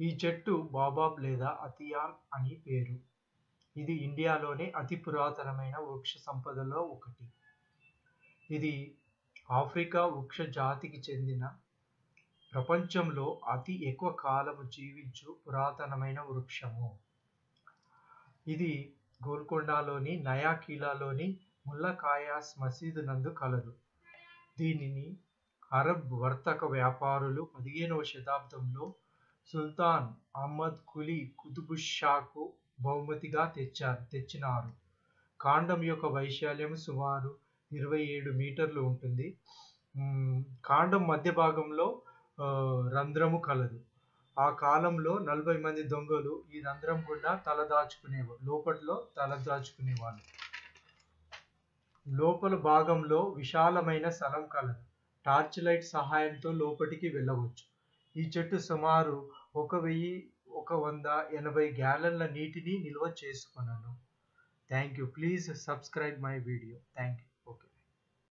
ఈ చెట్టు బాబాబ్ లేదా అతియాల్ అని పేరు ఇది ఇండియాలోనే అతి పురాతనమైన వృక్ష సంపదలో ఒకటి ఇది ఆఫ్రికా వృక్ష జాతికి చెందిన ప్రపంచంలో అతి ఎక్కువ కాలము జీవించు పురాతనమైన వృక్షము ఇది గోల్కొండలోని నయా కిలాలోని ముల్లకాయాస్ మసీదు నందు కలదు దీనిని అరబ్ వర్తక వ్యాపారులు పదిహేనవ శతాబ్దంలో సుల్తాన్ అహ్మద్ కులీ కుతుబుషాకు బహుమతిగా తెచ్చారు తెచ్చినారు కాండం యొక్క వైశాల్యం సుమారు ఇరవై ఏడు మీటర్లు ఉంటుంది మ్, కాండం మధ్య భాగంలో ఆ, రంధ్రము కలదు ఆ కాలంలో నలభై మంది దొంగలు ఈ రంధ్రం గుండా తల దాచుకునేవారు లోపట్లో తల దాచుకునేవాళ్ళు లోపల భాగంలో విశాలమైన స్థలం కలదు టార్చ్ లైట్ సహాయంతో లోపలికి వెళ్ళవచ్చు ఈ చెట్టు సుమారు ఒక వెయ్యి ఒక వంద ఎనభై గ్యాలన్ల నీటిని నిల్వ చేసుకొనను thank you please subscribe my video thank you